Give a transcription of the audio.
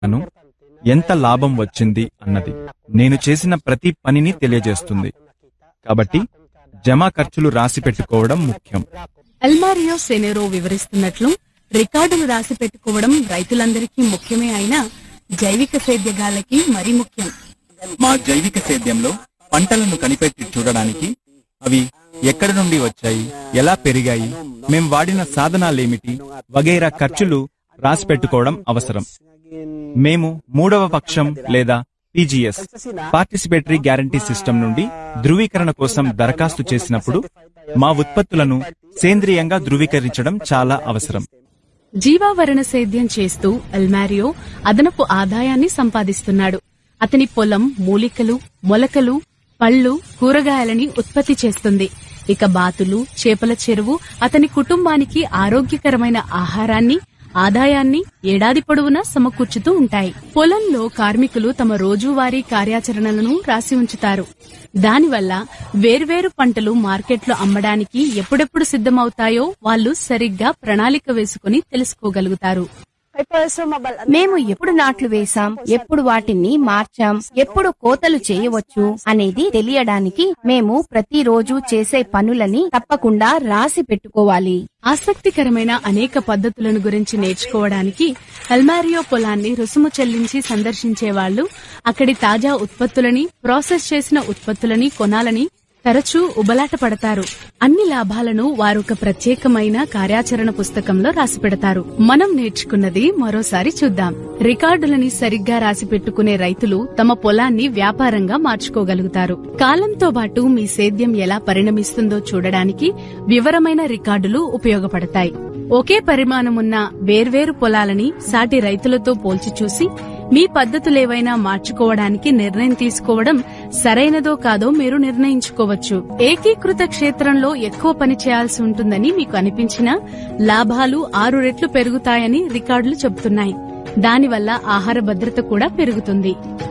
అను ఎంత లాభం వచ్చింది అన్నది నేను చేసిన ప్రతి పనిని తెలియజేస్తుంది కాబట్టి జమా ఖర్చులు రాసి పెట్టుకోవడం ముఖ్యం ఎల్మారియో సెనెరో వివరిస్తున్నట్లు రికార్డులు రాసి పెట్టుకోవడం రైతులందరికీ ముఖ్యమే అయినా జైవిక సేద్యగాళ్ళకి మరీ ముఖ్యం మా జైవిక సేద్యంలో పంటలను కనిపెట్టి చూడడానికి అవి ఎక్కడి నుండి వచ్చాయి ఎలా పెరిగాయి మేం వాడిన సాధనాలేమిటి వగైరా ఖర్చులు రాసి పెట్టుకోవడం అవసరం మేము మూడవ పక్షం లేదా పీజీఎస్ పార్టిసిపేటరీ గ్యారంటీ సిస్టమ్ నుండి ధృవీకరణ కోసం దరఖాస్తు చేసినప్పుడు మా ఉత్పత్తులను సేంద్రియంగా ధృవీకరించడం చాలా అవసరం జీవావరణ సేద్యం చేస్తూ ఎల్మారియో అదనపు ఆదాయాన్ని సంపాదిస్తున్నాడు అతని పొలం మూలికలు మొలకలు పళ్ళు కూరగాయలని ఉత్పత్తి చేస్తుంది ఇక బాతులు చేపల చెరువు అతని కుటుంబానికి ఆరోగ్యకరమైన ఆహారాన్ని ఆదాయాన్ని ఏడాది పొడవునా సమకూర్చుతూ ఉంటాయి పొలంలో కార్మికులు తమ రోజువారీ కార్యాచరణలను రాసి ఉంచుతారు దానివల్ల వేర్వేరు పంటలు మార్కెట్లో అమ్మడానికి ఎప్పుడెప్పుడు సిద్ధమవుతాయో వాళ్ళు సరిగ్గా ప్రణాళిక వేసుకుని తెలుసుకోగలుగుతారు మేము ఎప్పుడు నాట్లు వేశాం ఎప్పుడు వాటిని మార్చాం ఎప్పుడు కోతలు చేయవచ్చు అనేది తెలియడానికి మేము ప్రతిరోజు చేసే పనులని తప్పకుండా రాసి పెట్టుకోవాలి ఆసక్తికరమైన అనేక పద్ధతులను గురించి నేర్చుకోవడానికి ఎల్మారియో పొలాన్ని రుసుము చెల్లించి సందర్శించే వాళ్ళు అక్కడి తాజా ఉత్పత్తులని ప్రాసెస్ చేసిన ఉత్పత్తులని కొనాలని తరచూ ఉబలాట పడతారు అన్ని లాభాలను వారొక ప్రత్యేకమైన కార్యాచరణ పుస్తకంలో రాసి పెడతారు మనం నేర్చుకున్నది మరోసారి చూద్దాం రికార్డులని సరిగ్గా రాసి పెట్టుకునే రైతులు తమ పొలాన్ని వ్యాపారంగా మార్చుకోగలుగుతారు కాలంతో పాటు మీ సేద్యం ఎలా పరిణమిస్తుందో చూడడానికి వివరమైన రికార్డులు ఉపయోగపడతాయి ఒకే పరిమాణమున్న వేర్వేరు పొలాలని సాటి రైతులతో పోల్చి చూసి మీ పద్ధతులేవైనా మార్చుకోవడానికి నిర్ణయం తీసుకోవడం సరైనదో కాదో మీరు నిర్ణయించుకోవచ్చు ఏకీకృత క్షేత్రంలో ఎక్కువ పని చేయాల్సి ఉంటుందని మీకు అనిపించినా లాభాలు ఆరు రెట్లు పెరుగుతాయని రికార్డులు చెబుతున్నాయి దానివల్ల ఆహార భద్రత కూడా పెరుగుతుంది